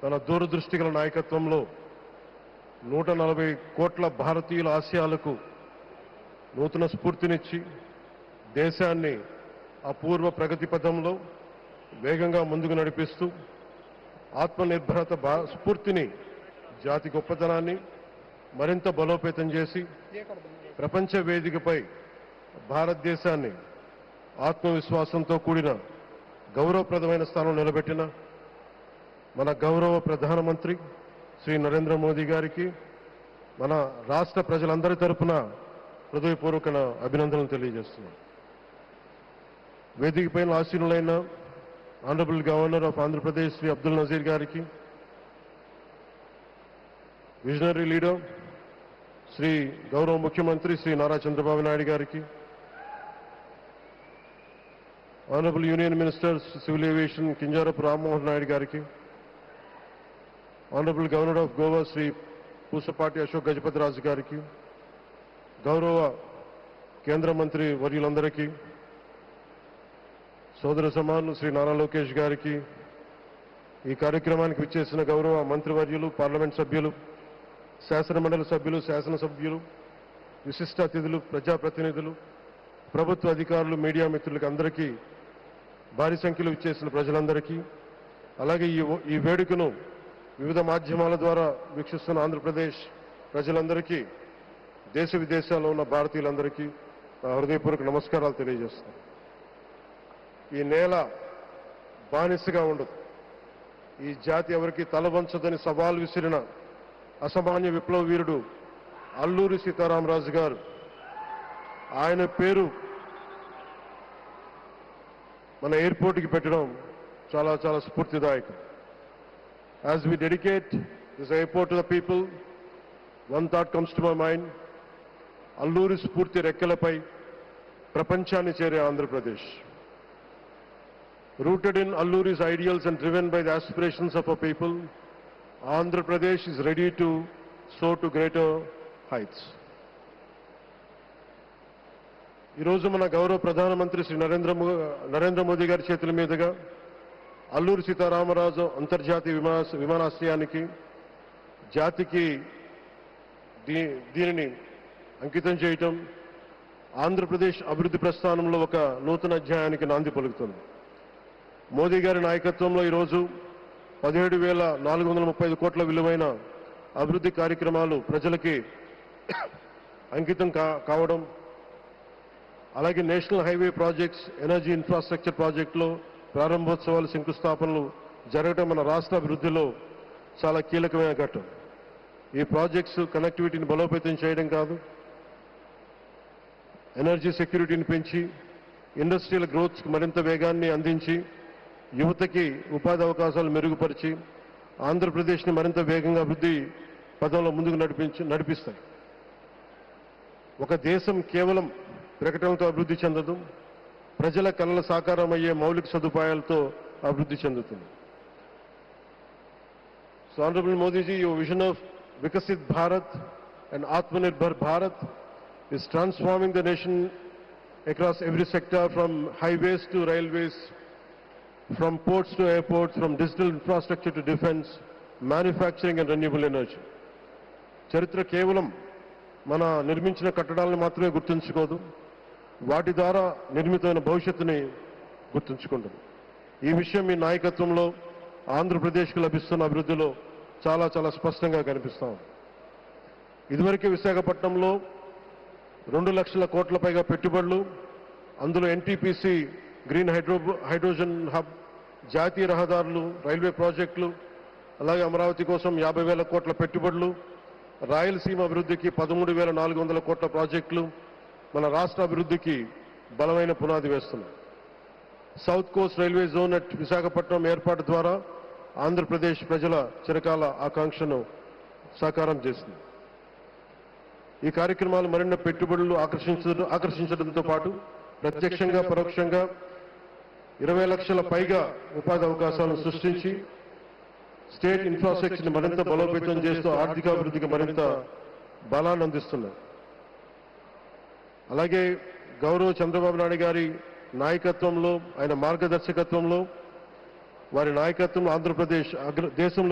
తన దూరదృష్టి గల నాయకత్వంలో నూట నలభై కోట్ల భారతీయుల ఆశయాలకు నూతన స్ఫూర్తినిచ్చి దేశాన్ని అపూర్వ ప్రగతి పథంలో వేగంగా ముందుకు నడిపిస్తూ ఆత్మనిర్భరత బా స్ఫూర్తిని జాతి గొప్పతనాన్ని మరింత బలోపేతం చేసి ప్రపంచ వేదికపై భారతదేశాన్ని ఆత్మవిశ్వాసంతో కూడిన గౌరవప్రదమైన స్థానం నిలబెట్టిన మన గౌరవ ప్రధానమంత్రి శ్రీ నరేంద్ర మోదీ గారికి మన రాష్ట్ర ప్రజలందరి తరపున హృదయపూర్వక అభినందనలు తెలియజేస్తున్నాం వేదిక పైన ఆశీనులైన honourable governor of Andhra Pradesh Shri Abdul Nazeer గారికి విజనరీ లీడర్ శ్రీ గౌరవ ముఖ్యమంత్రి శ్రీ నారా చంద్రబాబు నాయుడు గారికి honourable union minister civil aviation Kinjarapu Rammohan Naidu గారికి honourable governor of Goa Shri Pusapati Ashok Gajapathi Raju గారికి గౌరవ కేంద్ర మంత్రి వర్యులందరికీ సోదర సమానులు శ్రీ నారా లోకేష్ గారికి ఈ కార్యక్రమానికి విచ్చేసిన గౌరవ మంత్రివర్యులు పార్లమెంట్ సభ్యులు శాసనమండలి సభ్యులు శాసనసభ్యులు విశిష్ట అతిథులు ప్రజాప్రతినిధులు ప్రభుత్వ అధికారులు మీడియా మిత్రులకి అందరికీ భారీ సంఖ్యలో విచ్చేసిన ప్రజలందరికీ అలాగే ఈ ఈ వేడుకను వివిధ మాధ్యమాల ద్వారా వీక్షిస్తున్న ఆంధ్రప్రదేశ్ ప్రజలందరికీ దేశ విదేశాల్లో ఉన్న భారతీయులందరికీ నా హృదయపూర్వక నమస్కారాలు తెలియజేస్తున్నాను ఈ నేల బానిసగా ఉండదు ఈ జాతి ఎవరికి తలవంచదని సవాల్ విసిరిన అసామాన్య విప్లవ వీరుడు అల్లూరి సీతారామరాజు గారు ఆయన పేరు మన ఎయిర్పోర్ట్కి పెట్టడం చాలా చాలా స్ఫూర్తిదాయకం as we dedicate this airport to the people one thought comes to my mind Alluri స్ఫూర్తి రెక్కలపై ప్రపంచాన్ని చేరే Andhra Pradesh rooted in Alluri's ideals and driven by the aspirations of our people, Andhra Pradesh is ready to soar to greater heights. ఈరోజు మన గౌరవ ప్రధానమంత్రి శ్రీ నరేంద్ర మో నరేంద్ర మోదీ గారి చేతుల మీదుగా అల్లూరి సీతారామరాజు అంతర్జాతీయ విమాన విమానాశ్రయానికి జాతికి దీ దీనిని అంకితం చేయటం ఆంధ్రప్రదేశ్ అభివృద్ధి ప్రస్థానంలో ఒక నూతన అధ్యాయానికి నాంది పలుకుతుంది మోదీ గారి నాయకత్వంలో ఈరోజు పదిహేడు వేల నాలుగు వందల ముప్పై ఐదు కోట్ల విలువైన అభివృద్ధి కార్యక్రమాలు ప్రజలకి అంకితం కా కావడం అలాగే national highway projects energy infrastructure ప్రాజెక్టులో ప్రారంభోత్సవాలు శంకుస్థాపనలు జరగడం మన రాష్ట్ర అభివృద్ధిలో చాలా కీలకమైన ఘట్టం ఈ ప్రాజెక్ట్స్ కనెక్టివిటీని బలోపేతం చేయడం కాదు ఎనర్జీ సెక్యూరిటీని పెంచి ఇండస్ట్రియల్ గ్రోత్కి మరింత వేగాన్ని అందించి యువతకి ఉపాధి అవకాశాలు మెరుగుపరిచి ఆంధ్రప్రదేశ్ని మరింత వేగంగా అభివృద్ధి పదంలో ముందుకు నడిపించి నడిపిస్తాయి ఒక దేశం కేవలం ప్రకటనలతో అభివృద్ధి చెందదు ప్రజల కళల సాకారం అయ్యే మౌలిక సదుపాయాలతో అభివృద్ధి చెందుతుంది so honourable Modiji your vision of Viksit Bharat and Atmanirbhar Bharat is transforming the nation across every sector from highways to railways, from ports to airports, from digital infrastructure to defense, manufacturing and renewable energy. చరిత్ర కేవలం మన నిర్మించిన కట్టడాలను మాత్రమే గుర్తుంచుకోదు వాటి ద్వారా నిర్మితమైన భవిష్యత్తుని గుర్తుంచుకుంటుంది ఈ విషయం మీ నాయకత్వంలో ఆంధ్రప్రదేశ్కు లభిస్తున్న అభివృద్ధిలో చాలా చాలా స్పష్టంగా కనిపిస్తా ఉంది ఇదివరకే విశాఖపట్నంలో రెండు లక్షల కోట్ల పైగా పెట్టుబడులు అందులో NTPC green hydro hydrogen hub జాతీయ రహదారులు రైల్వే ప్రాజెక్టులు అలాగే అమరావతి కోసం యాభై వేల కోట్ల పెట్టుబడులు రాయలసీమ అభివృద్ధికి పదమూడు వేల నాలుగు వందల కోట్ల ప్రాజెక్టులు మన రాష్ట్ర అభివృద్ధికి బలమైన పునాది వేస్తున్నాయి south coast railway zone at Visakhapatnam ఏర్పాటు ద్వారా ఆంధ్రప్రదేశ్ ప్రజల చిరకాల ఆకాంక్షను సాకారం చేసింది ఈ కార్యక్రమాలు మరిన్ని పెట్టుబడులు ఆకర్షించడం ఆకర్షించడంతో పాటు ప్రత్యక్షంగా పరోక్షంగా ఇరవై లక్షల పైగా ఉపాధి అవకాశాలను సృష్టించి స్టేట్ ఇన్ఫ్రాస్ట్రక్చర్ని మరింత బలోపేతం చేస్తూ ఆర్థికాభివృద్ధికి మరింత బలాన్ని అందిస్తున్నాయి అలాగే గౌరవ చంద్రబాబు నాయుడు గారి నాయకత్వంలో ఆయన మార్గదర్శకత్వంలో వారి నాయకత్వంలో ఆంధ్రప్రదేశ్ అగ్ర దేశంలో